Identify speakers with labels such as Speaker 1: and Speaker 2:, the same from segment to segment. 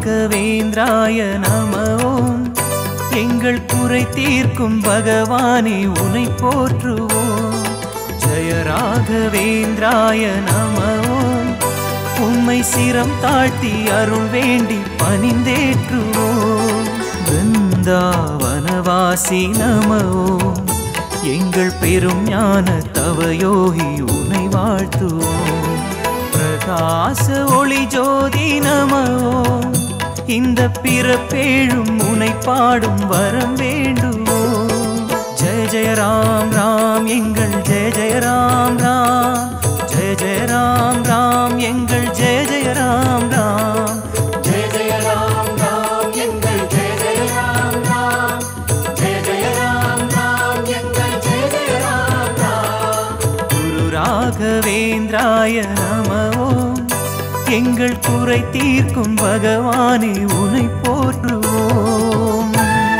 Speaker 1: ராகவேந்திராய நம ஓம் எங்கள் குறை தீர்க்கும் பகவானே உனை போற்றுவோம் ஜெய ராகவேந்திராய நம ஓம் உம்மை சிரம் தாழ்த்தி அருள் வேண்டி பணிந்தேற்றுவோம் பிருந்தாவனவாசி நம ஓம் எங்கள் பெரும் ஞான தவயோகி உனை வாழ்த்துவோம் பிரகாச ஒளி ஜோதி நமோ இந்த பிறப்பேழும் உனை பாடும் வரம் வேண்டுவோம் ஜெய ஜெய ராம் ராம் எங்கள் ஜெய ஜெய ராம் ராம் ஜெய ஜெய ராம் ராம் எங்கள் ஜெய ஜெய ராம் ராம்
Speaker 2: ஜெய ஜெய ராம் ராம் எங்கள் ஜெய ஜெய ராம் ராம் ஜெய ஜெய ராம் ராம் எங்கள் ஜெய ஜெய ராம் ராம்
Speaker 1: குரு ராகவேந்திராய நமோ எங்கள் குறை தீர்க்கும் பகவானே உனை போற்றுவோம்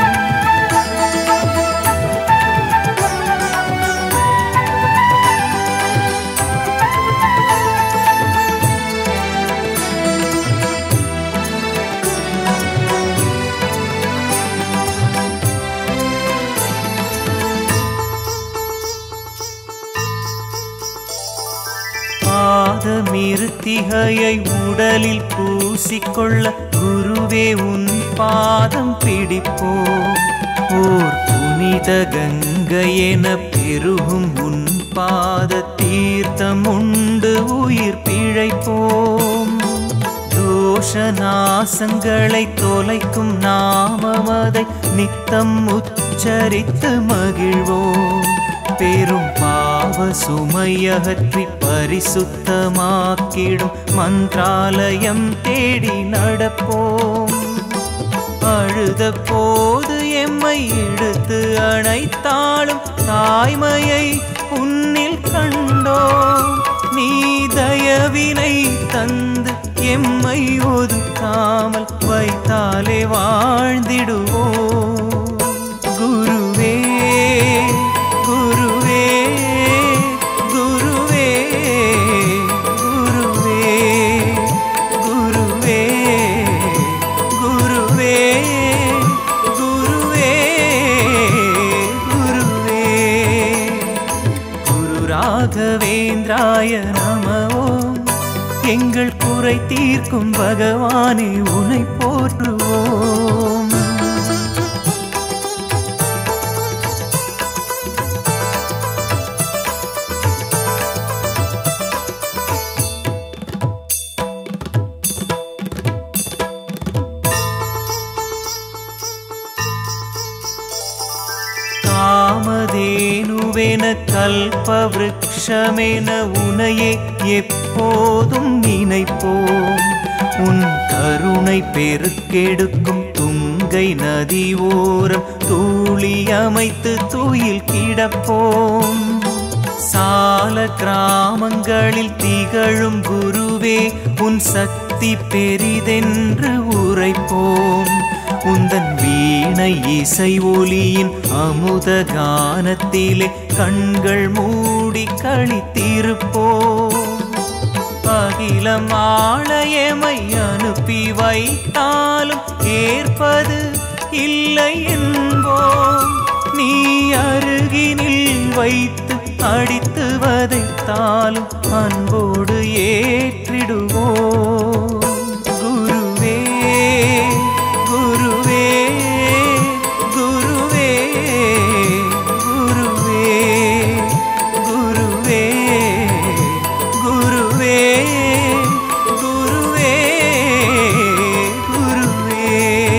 Speaker 1: பாதமிருத்திகையை உடலில் பூசிக்கொள்ள குருவே உன் பாதம் பிடிப்போம் ஓர் புனித கங்கை என பெருகும் உன் பாத தீர்த்தம் உண்டு உயிர் பிழைப்போம் தோஷ நாசங்களை தொலைக்கும் நாமமதை நித்தம் உச்சரித்து மகிழ்வோம் பெரும் பாவ சுமையகற்றி பரிசுத்தமாக்கிடும் மந்திராலயம் தேடி நடப்போம் அழுத போது எம்மை எடுத்து அணைத்தாலும் தாய்மையை உன்னில் கண்டோம் நீ தயவினை தந்து எம்மை ஒதுக்காமல் வைத்தாலே வாழ்ந்திடுவோம் குருவே குருவே குருவே குருவே குருவே குருவே குருவே குருவே குரு ராகவேந்திராய நமோ எங்கள் குறை தீர்க்கும் பகவானே உனை போற்றுவோம் காமதேனுவென கல்பவ்ருக்ஷமென உனையே எப்போதும் நினைப்போம் உன் கருணை பெருக்கெடுக்கும் துங்கை நதி ஓரம் தூளி அமைத்து துயில் கிடப்போம் சால கிராமங்களில் திகழும் குருவே உன் சக்தி பெரிதென்று உரைப்போம் உந்தன் வீணை இசை ஒலியின் அமுத கானத்திலே கண்கள் மூடி களித்திருப்போம் அகிலம் ஆலயமை அனுப்பி வைத்தாலும் ஏற்பது இல்லை என்போம் நீ அருகினில் வைத்து அடித்து வதைத்தாலும் அன்போடு ஏற்றிடுவோம் குருவே குருவே குருவே குருவே குருவே குருவே குருவே குருவே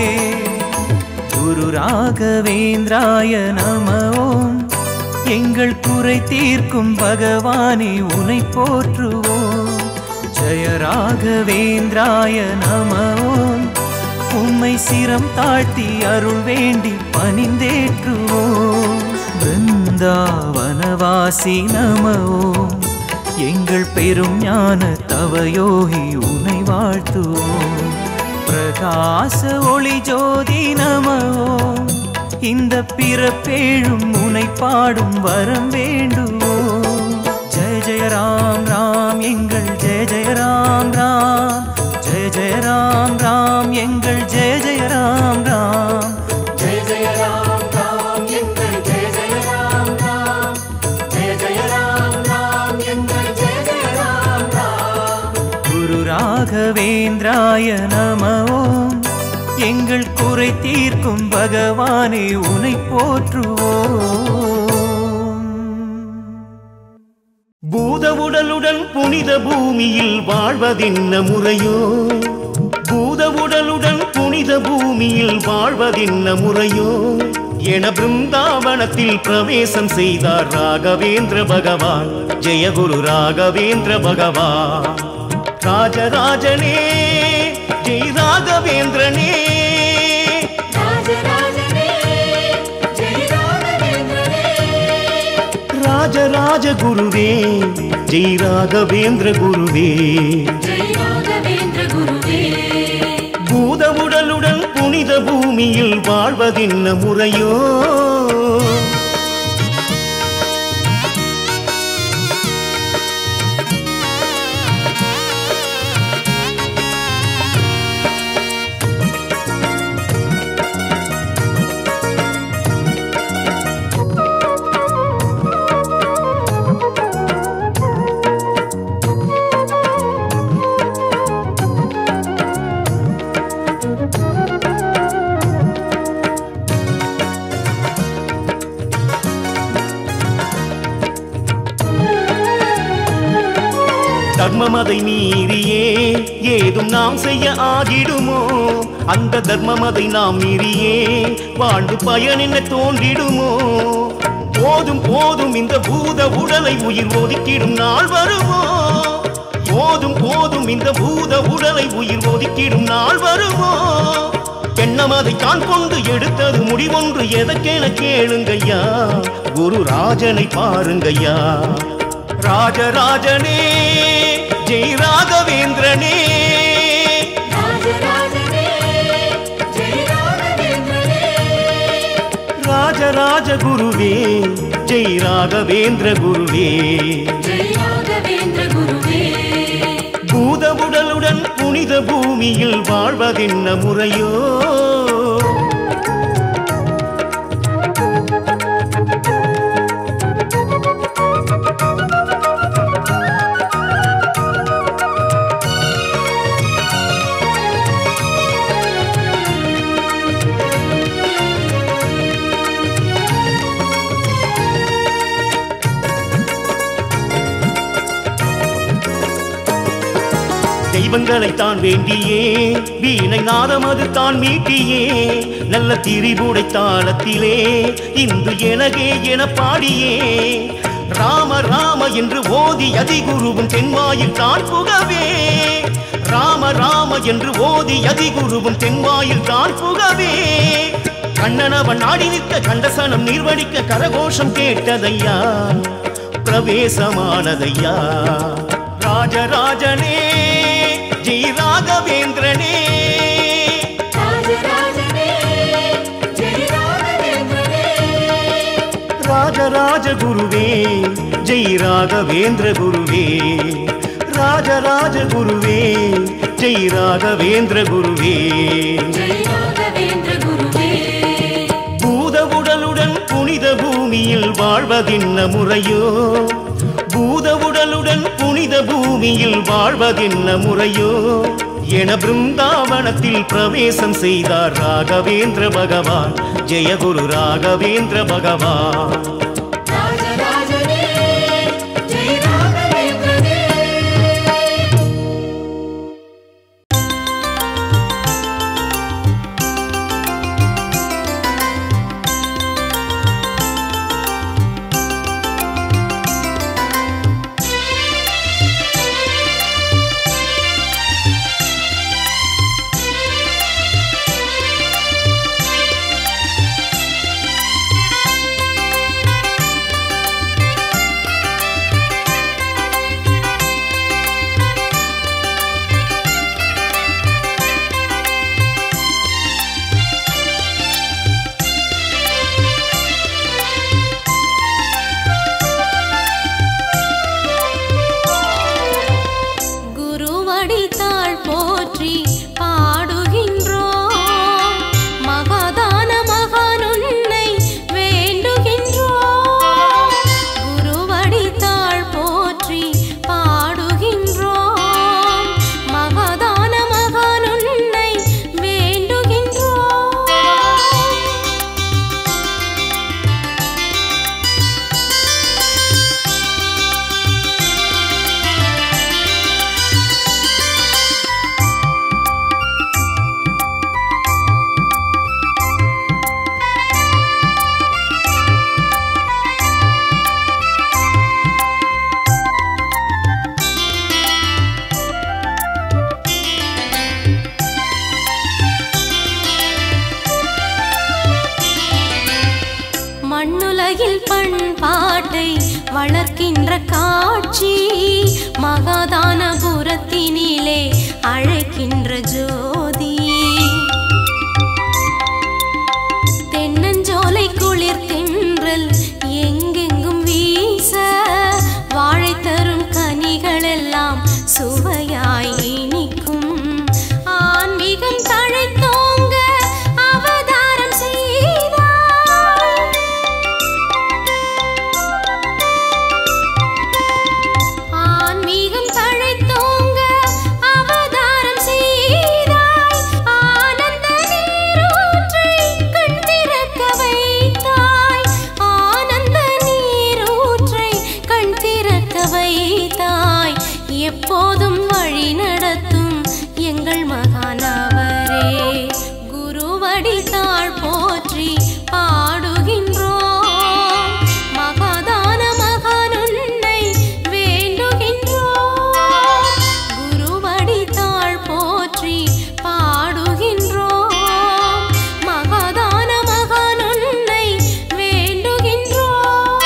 Speaker 1: குரு ராகவேந்திராய நமோ எங்கள் குறை தீர்க்கும் பகவானே உனை போற்றுவோம் ஜெய ராகவேந்திராய நமோ உம்மை சிரம் தாழ்த்தி அருள் வேண்டி பணிந்தேற்றுவோம் பிருந்தாவனவாசி நமோ எங்கள் பெரும் ஞான தவயோகி உனை வாழ்த்துவோம் பிரகாச ஒளி ஜோதி நமோ இந்த பிறப்பேழும் உனை பாடும் வரம் வேண்டுவோம் ஜெய ஜெய ராம் ராம் எங்கள் ஜெய ஜெய ராம் ராம் ஜெய ஜெய ராம் ராம் எங்கள் ஜெய ஜெய ராம் ராம்
Speaker 2: ஜெய ஜெய ராம் ராம் எங்கள் ஜெய ஜெய ராம் ராம் ஜெய ஜெய ராம் ராம் எங்கள் ஜெய ஜெய ராம் ராம்
Speaker 1: குரு ராகவேந்திராய நம ஓம் எங்கள் குறை தீர்க்கும் பகவானே உனை போற்றுவோம்
Speaker 3: பூத உடலுடன் புனித பூமியில் வாழ்வதென்ன முறையோ பூத உடலுடன் புனித பூமியில் வாழ்வதென்ன முறையோ என பிருந்தாவனத்தில் பிரவேசம் செய்தார் ராகவேந்திர பகவான் ஜெயகுரு ராகவேந்திர பகவான் ராஜராஜனே ஜெய் ராகவேந்திரனே
Speaker 2: ராஜராஜனே ஜெய ராகவேந்திரனே
Speaker 3: ராஜராஜ குருவே ஜெய் ராகவேந்திர குருவே
Speaker 2: ஜெய ராகவேந்திர குருவே
Speaker 3: பூத உடலுடன் புனித பூமியில் வாழ்வதென்ன முறையோ தர்மமதை மீறியே ஏதும் நாம் செய்ய ஆகிடுமோ அந்த தர்மமதை நாம் மீறியே வாழ்ந்து பயன் என்ன தோன்றிடுமோ போதும் போதும் இந்த பூத உடலை உயிர் ஒதுக்கிடும் நாள் வருமோ போதும் போதும் இந்த பூத உடலை உயிர் ஒதுக்கிடும் நாள் வருமோ எண்ணமதை தான் கொண்டு எடுத்தது முடிவொன்று எதற்கென கேளுங்கய்யா குரு ராஜனை பாருங்கய்யா ராஜராஜனே ஜெய் ராகவேந்திரனே
Speaker 2: ராஜராஜனே ஜெய ராகவேந்திரனே
Speaker 3: ராஜராஜ குருவே ஜெய் ராகவேந்திர குருவே
Speaker 2: ஜெய ராகவேந்திர குருவே
Speaker 3: பூத உடலுடன் புனித பூமியில் வாழ்வதென்ன முறையோ தெய்வங்களை தான் வேண்டியே வீணை நாதம் அது தான் மீட்டியே நல்ல திரிபுடை தாளத்திலே இந்து எனகே என பாடியே ராம ராம என்று ஓதி அதிகுருவும் தென்வாயில் தான் புகவே ராம ராம என்று ஓதி அதிகுருவும் தென்வாயில் தான் புகவே கண்ணனவன் நாடி நிற்க கண்டசனம் நீர்வடிக்க கரகோஷம் கேட்டதையா பிரவேசமானதையா ராஜராஜனே ஜெய் ராகவேந்திரனே
Speaker 2: ராஜராஜனே ஜெய ராகவேந்திரனே
Speaker 3: ராஜராஜ குருவே ஜெய் ராகவேந்திர குருவே ராஜராஜ குருவே ஜெய் ராகவேந்திர குருவே
Speaker 2: ஜெய ராகவேந்திர குருவே
Speaker 3: பூத உடலுடன் புனித பூமியில் வாழ்வதென்ன முறையோ பூத உடலுடன் புனித பூமியில் வாழ்வதென்ன முறையோ என பிருந்தாவனத்தில் பிரவேசம் செய்தார் ராகவேந்திர பகவான் ஜெயகுரு ராகவேந்திர பகவான்
Speaker 2: ராஜராஜனே ஜெய ராகவேந்திரனே
Speaker 4: Thank உலகில் பண்பாட்டை வளர்க்கின்ற காட்சி மகாதானபுரத்தினிலே அழைக்கின்ற ஜோதி தென்னஞ்சோலை குளிர் தென்றல் எங்கெங்கும் வீச வாழை தரும் கனிகளெல்லாம் சுவையாய் இனிக்கும் ஆன்மீகம் தழைத்தோங்க அவதாரம் செய்தார் ஆன்மீகம் தழைத்தோங்க அவதாரம் செய்தாய் ஆனந்த நீரூற்றை கண் திறக்க வைத்தாய் ஆனந்த நீரூற்றை கண் திறக்க வைத்தாய் எப்போதும் வழி நடத்தும் எங்கள் மகானவரே குருவடி தாழ் போற்றி பாடுகின்றோம் மகாதான மகானுன்னை வேண்டுகின்றோம் குருவடி தாழ் போற்றி பாடுகின்றோம் மகாதான மகானுன்னை வேண்டுகின்றோம்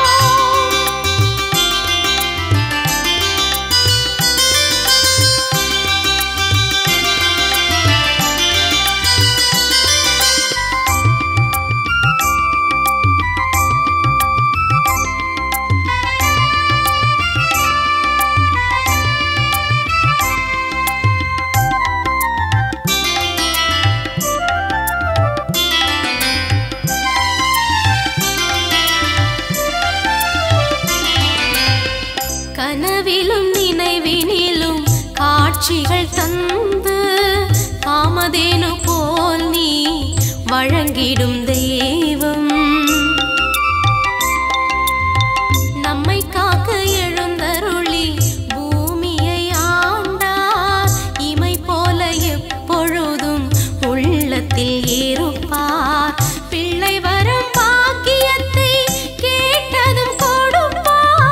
Speaker 4: கனவிலும் நினைவினிலும் காட்சிகள் தந்து காமதேனு போல் நீ வழங்கிடும் தெய்வம் நம்மை காக்க எழுந்தருளி பூமியை ஆண்டார் இமை போல எப்பொழுதும் உள்ளத்தில் இருப்பார் பிள்ளை வரும் பாக்கியத்தை கேட்டதும் கொடுப்பார்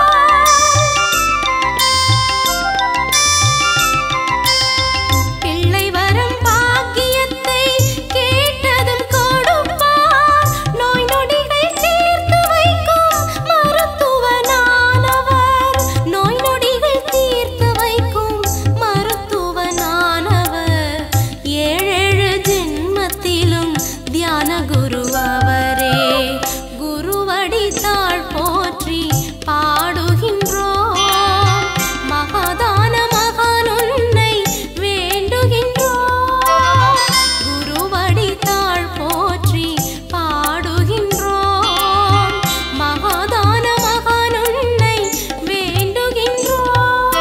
Speaker 4: பிள்ளை வரும் பாக்கியத்தை கேட்டதும் கொடுப்பார் நோய் நொடிகள் தீர்த்து வைக்கும் மருத்துவனானவர் நோய் நொடிகள் தீர்த்து வைக்கும் மருத்துவனானவர் ஏழேழு ஜென்மத்திலும் தியான குரு அவரே குருவடி தாழ் போற்றி பாடுகின்றோம் மகாதான மகானுன்னை வேண்டுகின்றோம் குருவடி தாழ் போற்றி பாடுகின்றோம் மகாதான மகானுன்னை வேண்டுகின்றோம்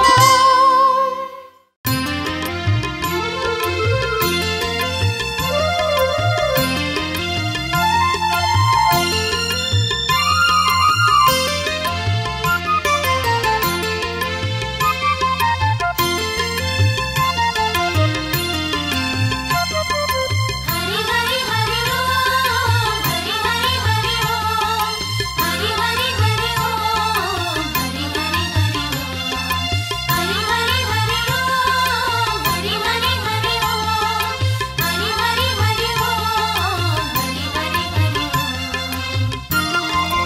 Speaker 4: ஹரி ஹரி ஹரி ஓம் ஹரி ஹரி ஹரி ஓம் ஹரி ஹரி ஹரி ஓம் ஹரி ஹரி ஹரி ஓம் ஹரி ஹரி ஹரி ஓம் ஹரி ஹரி ஹரி ஓம் ஹரி ஹரி ஹரி ஓம் ஹரி ஹரி ஹரி ஓம்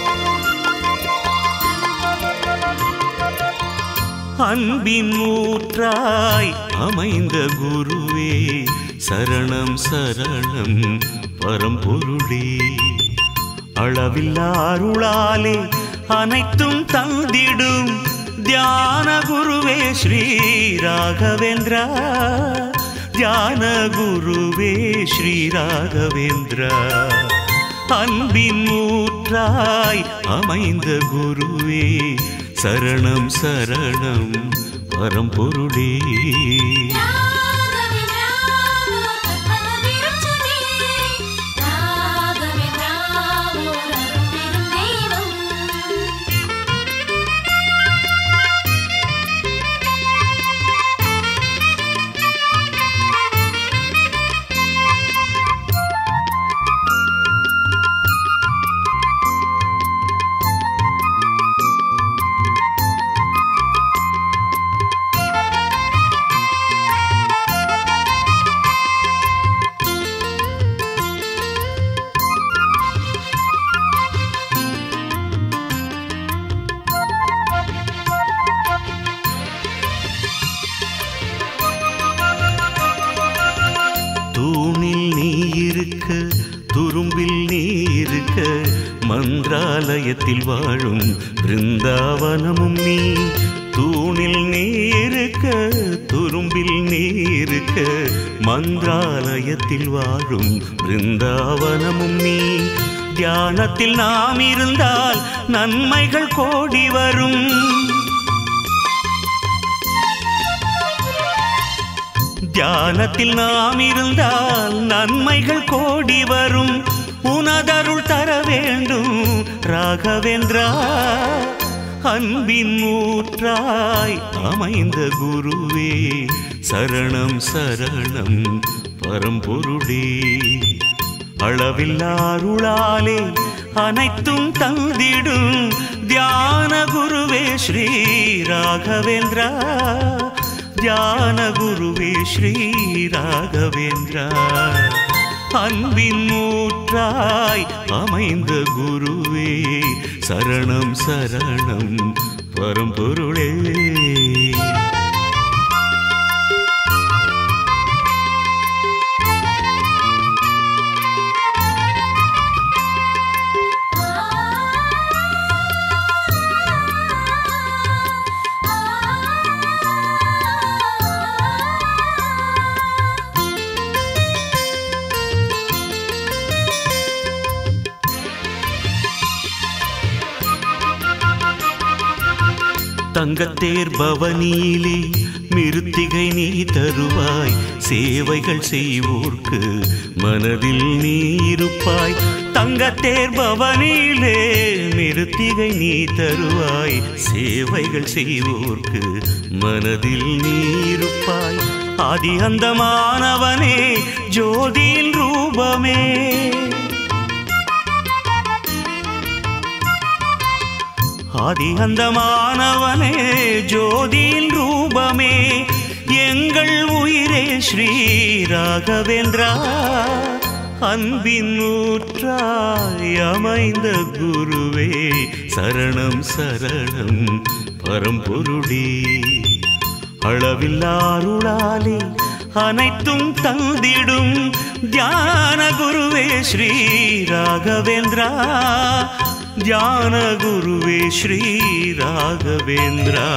Speaker 3: அன்பின் ஊற்றாய் அமைந்த குருவே சரணம் சரணம் பரம்பொருளே அளவில்லா அருளாலே அனைத்தும் தந்திடும் தியான குருவே ஸ்ரீ ராகவேந்திரா தியான குருவே ஸ்ரீ ராகவேந்திரா அன்பின் ஊற்றாய் அமைந்த குருவே சரணம் சரணம் பரம்பொருளே
Speaker 4: ராகவேந்திரா கற்பகவிருட்சமே ராகவேந்திரா ஓர் அரும்பெரும் தெய்வம்
Speaker 3: இருக்க துரும்பில் நீ இருக்க மந்திராலயத்தில் வாழும் பிருந்தாவனமும் நீ தூணில் நீ இருக்க துரும்பில் நீ இருக்க மந்திராலயத்தில் வாழும் பிருந்தாவனமும் நீ தியானத்தில் நாம் இருந்தால் நன்மைகள் கோடி வரும் தியானத்தில் நாம் இருந்தால் நன்மைகள் கோடி வரும் உனதருள் தர வேண்டும் ராகவேந்திரா அன்பின் ஊற்றாய் அமைந்த குருவே சரணம் சரணம் பரம்பொருளே அளவில்லா அருளாலே அனைத்தும் தந்திடும் தியான குருவே ஸ்ரீ ராகவேந்திரா தியான குருவே ஸ்ரீ ராகவேந்திரா அன்பின் ஊற்றாய் அமைந்த குருவே சரணம் சரணம் பரம்பொருளே தங்கத்தேர் பவனியிலே மிருத்திகை நீ தருவாய் சேவைகள் செய்வோர்க்கு மனதில் நீ இருப்பாய் தங்கத்தேர் பவனியிலே மிருத்திகை நீ தருவாய் சேவைகள் செய்வோர்க்கு மனதில் நீ இருப்பாய் ஆதி அந்தமானவனே ஜோதியின் ரூபமே ஆதி அந்தமானவனே ஜோதியின் ரூபமே எங்கள் உயிரே ஸ்ரீ ராகவேந்திரா அன்பின் ஊற்றாய் அமைந்த குருவே சரணம் சரணம் பரம்பொருளே அளவில்லாருளாலே அனைத்தும் தந்திடும் தியான குருவே ஸ்ரீ ராகவேந்திரா தியான குருவே ஸ்ரீ ராகவேந்திரா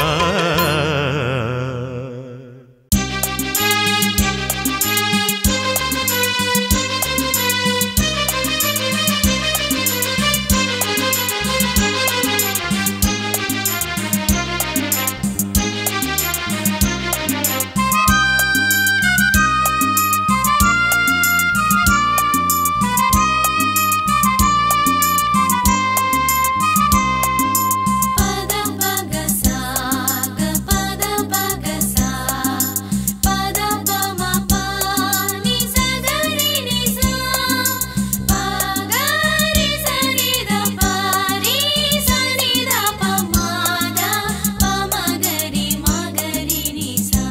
Speaker 4: பத பக சா க பத பக சா பத பம பா நி சகரி நி சா பகரி சரி த பரி சரி த பமத பமகரி மகரி நி சா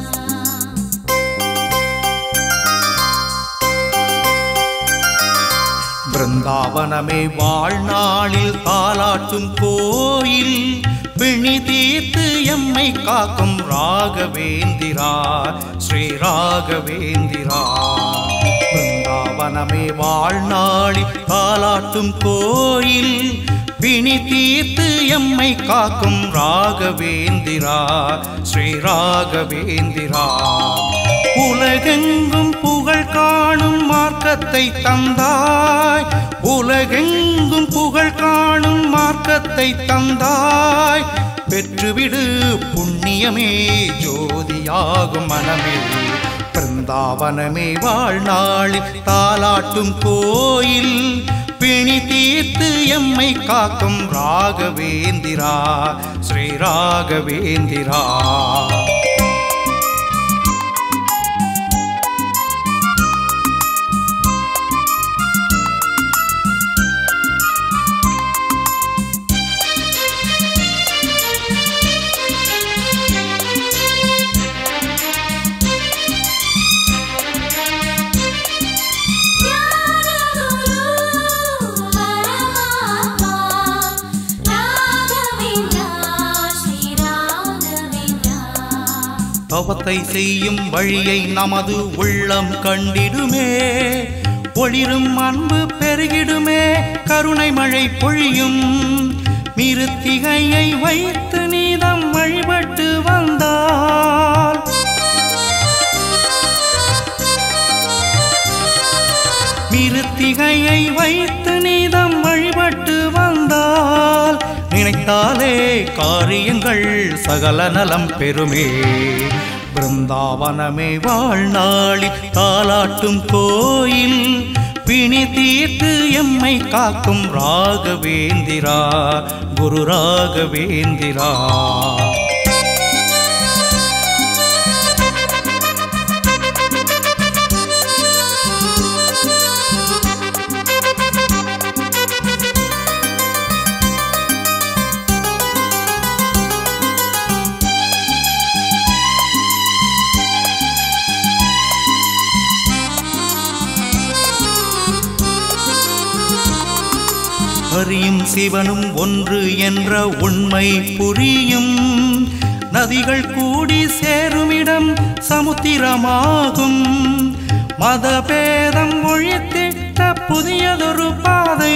Speaker 1: பிருந்தாவனமே வாழ்நாளில் தாலாட்டும் கோயில் பிணி தீர்த்து எம்மை காக்கும் ராகவேந்திரா ஸ்ரீ ராகவேந்திரா பிருந்தாவனமே வாழ்நாளில் தாலாட்டும் கோயில் பிணி தீர்த்து எம்மை காக்கும் ராகவேந்திரா ஸ்ரீ ராகவேந்திரா உலகெங்கும் புகழ் காணும் மார்க்கத்தை தந்தாய் உலகெங்கும் புகழ் காணும் மார்க்கத்தை தந்தாய் பெற்றுவிடு புண்ணியமே ஜோதியாகும் மனமே பிருந்தாவனமே வாழ்நாளில் தாலாட்டும் கோயில் பிணி தீர்த்து எம்மை காக்கும் ராகவேந்திரா ஸ்ரீ ராகவேந்திரா தவத்தை செய்யும் வழியை நமது உள்ளம் கண்டிடுமே
Speaker 5: ஒளிரும் அன்பு பெருகிடுமே கருணை மழை பொழியும் மிருத்திகையை வைத்து நீதம் வழிபட்டு வந்தால் மிருத்திகையை வைத்து நீதம் வழிபட்டு வந்தால் நினைத்தாலே காரியங்கள் சகல நலம் பெறுமே பிருந்தாவனமே வாழ்நாளி தாலாட்டும் கோயில் பிணி தீர்த்து எம்மை காக்கும் ராகவேந்திரா குரு ராகவேந்திரா ஹரியும் சிவனும் ஒன்று என்ற உண்மை புரியும் நதிகள் கூடி சேருமிடம் சமுத்திரமாகும் மதபேதம் ஒழித்திட்ட புதியதொரு பாதை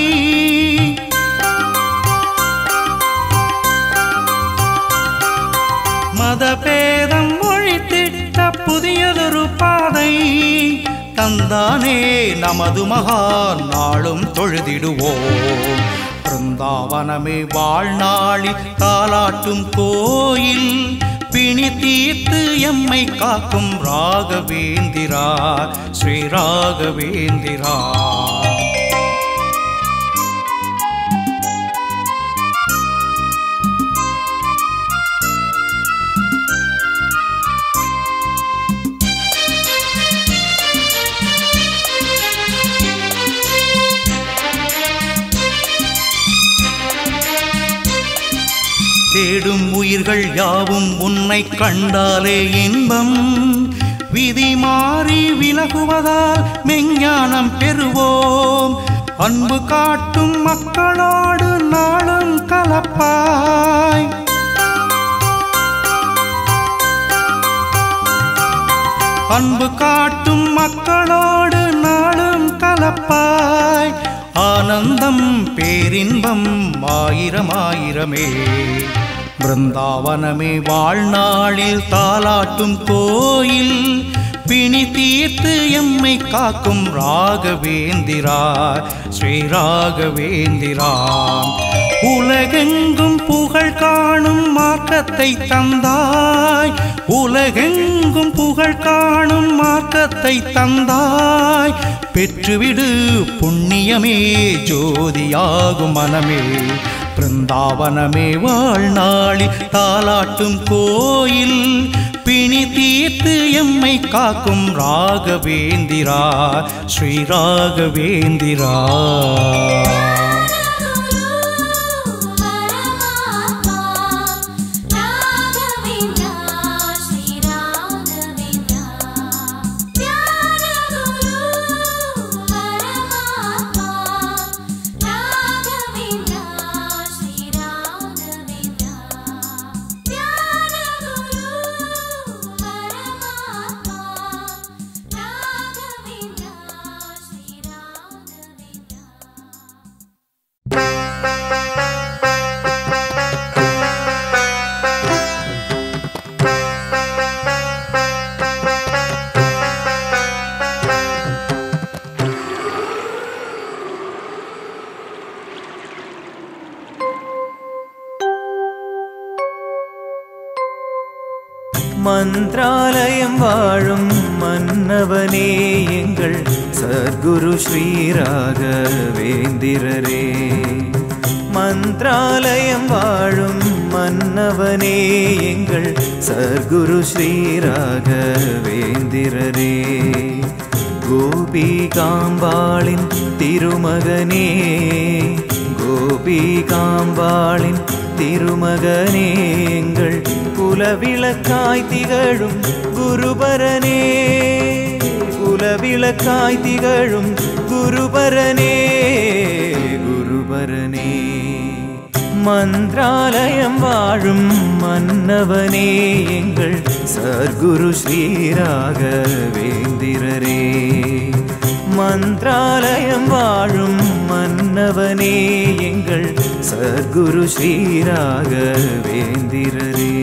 Speaker 5: மதபேதம் ஒழித்திட்ட புதியதொரு பாதை தந்தானே நமது மகான் நாளும் தொழுதிடுவோம் பிருந்தாவனமே வாழ்நாளி தாலாட்டும் கோயில் பிணி தீர்த்து எம்மை காக்கும் ராகவேந்திரா ஸ்ரீ ராகவேந்திரா தேடும் உயிர்கள் யாவும் உன்னை கண்டாலே இன்பம் விதி மாறி விலகுவதால் மெஞ்ஞானம் பெறுவோம் அன்பு காட்டும் மக்களோடு நாளும் கலப்பாய் அன்பு காட்டும் மக்களோடு நாளும் கலப்பாய் ஆனந்தம் பேரின்பம் ஆயிரம் ஆயிரமே பிருந்தாவனமே வாழ்நாளில் தாலாட்டும் கோயில் பிணி தீர்த்து எம்மை காக்கும் ராகவேந்திரா ஸ்ரீ ராகவேந்திரா உலகெங்கும் புகழ் காணும் மார்க்கத்தை தந்தாய் உலகெங்கும் புகழ் காணும் மார்க்கத்தை தந்தாய் பெற்றுவிடு புண்ணியமே ஜோதியாகும் மனமே பிருந்தாவனமே வாழ்நாளி தாலாட்டும் கோயில் பிணி தீர்த்து எம்மை காக்கும் ராகவேந்திரா ஸ்ரீ ராகவேந்திரா
Speaker 1: மந்த்ராலயம் வாழும் மன்னவனே எங்கள் சத்குரு ஸ்ரீராகவேந்திரரே மந்த்ராலயம் வாழும் மன்னவனே எங்கள் சத்குரு ஸ்ரீராகவேந்திரரே கோபிகாம்பாளின் திருமகனே கோபிகாம்பாளின் திருமகனே எங்கள் குலவிளக்காய் திகழும் குருபரனே குலவிளக்காய் திகழும் குருபரனே குருபரனே மந்த்ராலயம் வாழும் மன்னவனே எங்கள் சர்க்குரு ஸ்ரீராகவேந்திரரே மந்திராலயம் வாழும் மன்னவனே எங்கள் சத்குரு ஸ்ரீராக வேந்திரரே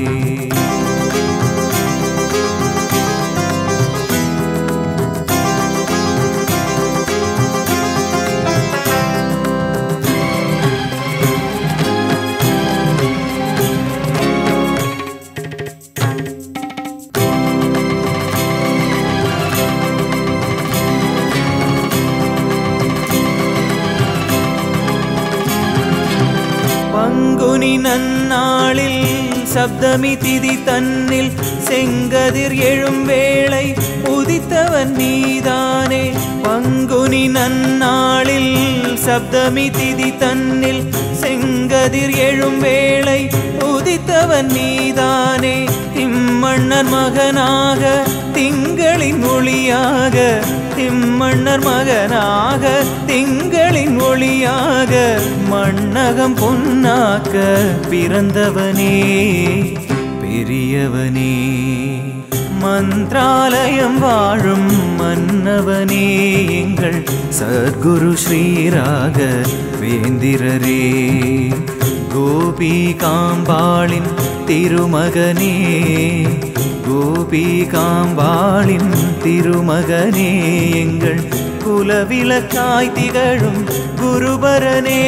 Speaker 1: பங்குனி நன்னாளில் சப்தமி திதி தன்னில் செங்கதிர் எழும் வேளை உதித்தவன் நீதானே பங்குனி நன்னாளில் சப்தமி திதி தன்னில் செங்கதிர் எழும் வேளை உதித்தவன் நீதானே இம்மன்னர் மகனாக திங்களின் ஒளியாக திம்மன்னர் மகனாக திங்களின் ஒளியாக மண்ணகம் பொன்னாக்க பிறந்தவனே பெரியவனே மந்திராலயம் வாழும் மன்னவனே எங்கள் சத்குரு ஸ்ரீராக வேந்திரரே கோபி காம்பாளின் திருமகனே கோபி காம்பாளின் திருமகனே எங்கள் குலவிளக்காய் திகழும் குருபரனே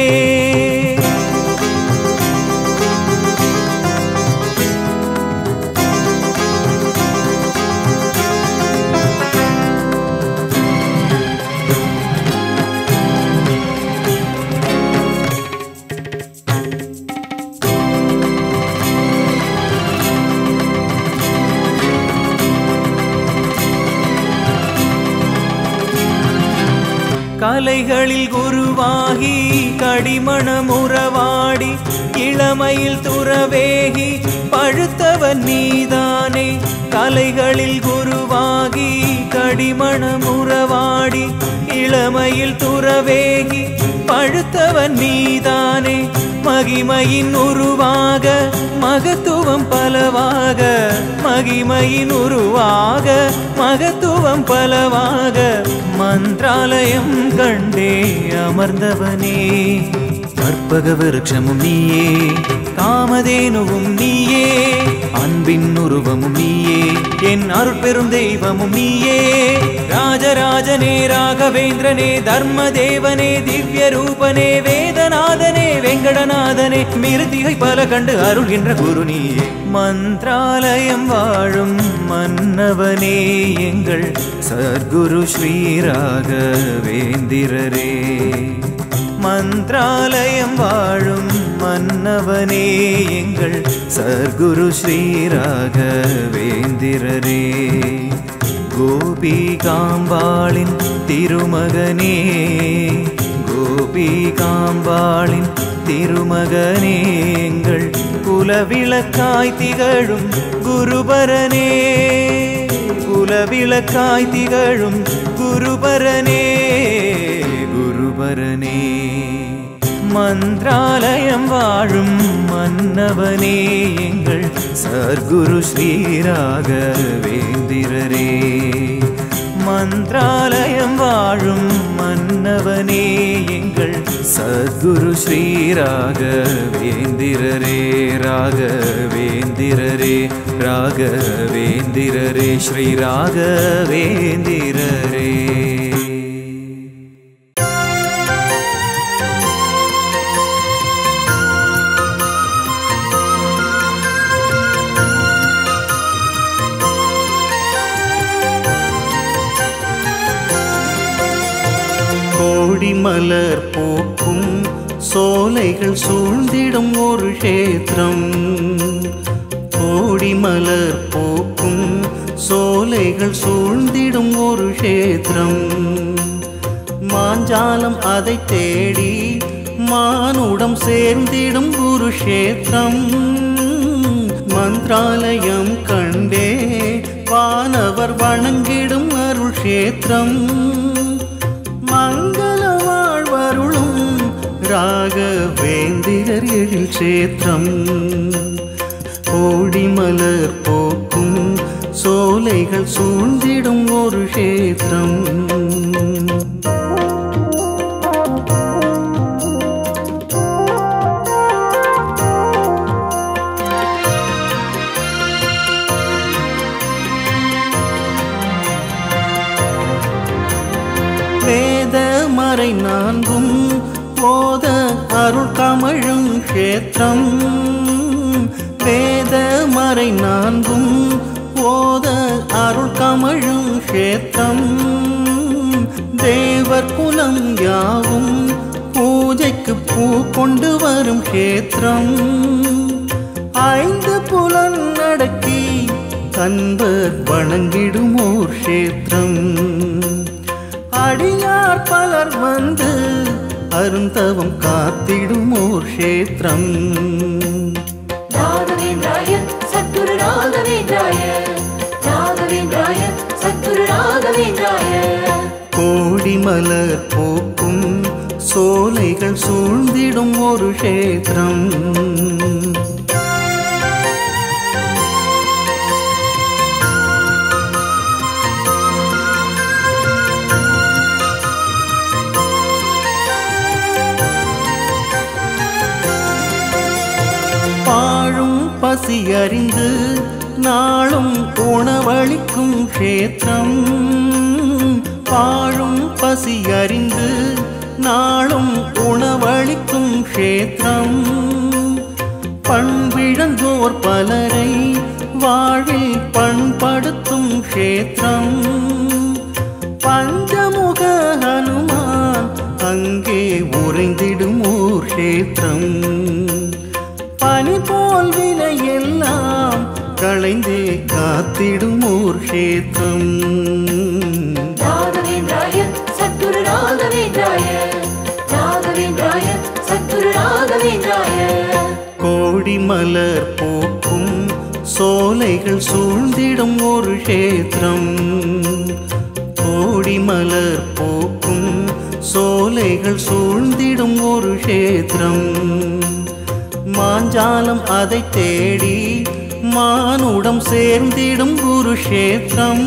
Speaker 1: கலைகளில் குருவாகி கடிமணம் உறவாடி இளமையில் துறவேகி பழுத்தவன் நீதானே கலைகளில் குருவாகி கடிமணம் உறவாடி இளமையில் துறவேகி பழுத்தவன் நீதானே மகிமையின் உருவாக மகத்துவம் பலவாக மகிமையின் உருவாக மகத்துவம் பலவாக மந்திராலயம் கண்டே அமர்ந்தவனே கற்பக விருட்சமும் நீயே காமதேனுவும் நீயே அன்பின் உருவமும் நீயே என் அருட்பெரும் தெய்வமும் நீயே ராஜராஜனே ராகவேந்திரனே தர்மதேவனே திவ்ய ரூபனே வேதநாதனே வெங்கடநாதனே மிருதிகை பல கண்டு அருள்கின்ற குரு நீயே மந்திராலயம் வாழும் மன்னவனே எங்கள் சத்குரு ஸ்ரீராக வேந்திரரே மந்திராலயம் வாழும் மன்னவனே எங்கள் சர்க்குரு ஸ்ரீராக வேந்திரரே கோபி காம்பாளின் திருமகனே கோபி காம்பாளின் திருமகனே எங்கள் குலவிளக்காய் திகழும் குருபரனே குலவிளக்காய் திகழும் குருபரனே குருபரனே மந்திராலயம் வாழும் மன்னவனே எங்கள் சர்க்குரு ஸ்ரீராக வேந்திரரே மந்திராலயம் வாழும் மன்னவனே எங்கள் சத்குரு ஸ்ரீராக வேந்திரரே ராக வேந்திரரே ராக வேந்திரரே ஸ்ரீ ராக வேந்திரரே
Speaker 3: கோடி மலர் பூக்கும் சோலைகள் சூழ்ந்திடும் ஒரு கஷேத்திரம் கோடி மலர் பூக்கும் சோலைகள் சூழ்ந்திடும் ஒரு கஷேத்திரம் மாஞ்சாலம் அதை தேடி மானுடம் சேர்ந்திடும் குருஷேத்திரம் மந்திராலயம் கண்டே வானவர் வணங்கிடும் அருள் கஷேத்திரம் மங்கள வாழ்வருளும் ராகவேந்திரர் எழில் கஷேத்திரம் கோடி மலர் போக்கும்
Speaker 1: சோலைகள் சூழ்ந்திடும் ஒரு கஷேத்திரம் வேத மறை நான்கும் போத அருள் கமழும் கஷேத்திரம் வேத மறை நான்கும் போத அருள் கமழும் கஷேத்திரம் தேவர் குலம் யாவும் பூஜைக்கு பூ கொண்டு வரும் கஷேத்திரம் ஐந்து புலன் நடக்கி கண்பர் வணங்கிடும் ஓர் கஷேத்திரம் அடியார் பலர் வந்து அருந்தவம் காத்திடும் ஓர் கஷேத்திரம்
Speaker 2: ராகவேந்திராய சத்குரு ராகவேந்திராய ராகவேந்திராய சத்குரு ராகவேந்திராய
Speaker 1: கோடி மலர் பூக்கும் சோலைகள் சூழ்ந்திடும் ஒரு கஷேத்திரம் பாழும் பசி அறிந்து நாளும் உணவளிக்கும் கஷேத்திரம் பாழும் பசி அறிந்து நாளும் உணவளிக்கும் கஷேத்திரம் பண்பிழந்தோர் பலரை வாழ்வில் பண்படுத்தும் கஷேத்திரம் பஞ்சமுக ஹனுமான் அங்கே உறைந்திடும் ஓர் கஷேத்திரம் பனி போல் வினை எல்லாம் களைந்தே காத்திடும் ஓர் கஷேத்திரம்
Speaker 2: ராகவேந்திராய சத்குரு ராகவேந்திராய ராகவேந்திராய சத்குரு ராகவேந்திராய
Speaker 1: கோடி மலர் பூக்கும் சோலைகள் சூழ்ந்திடும் ஒரு கஷேத்திரம் கோடி மலர் பூக்கும் சோலைகள் சூழ்ந்திடும் ஒரு கஷேத்திரம் மாஞ்சாலம் அதை தேடி மானுடம் சேர்ந்திடும் குருஷேத்திரம்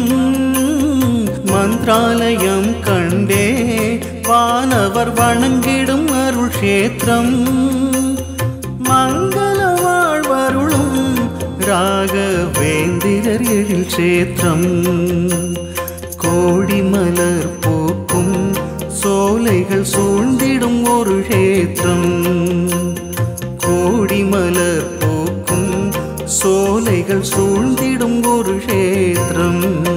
Speaker 1: மந்திராலயம் கண்டே வானவர் வணங்கிடும் அருள் கஷேத்திரம் மங்கள வாழ்வருளும் ராகவேந்திரர் எழில் கஷேத்திரம் கோடி மலர் பூக்கும் சோலைகள் சூழ்ந்திடும் ஒரு கஷேத்திரம் கோடி மலர் பூக்கும் சோலைகள் சூழ்ந்திடும் ஒரு கஷேத்திரம்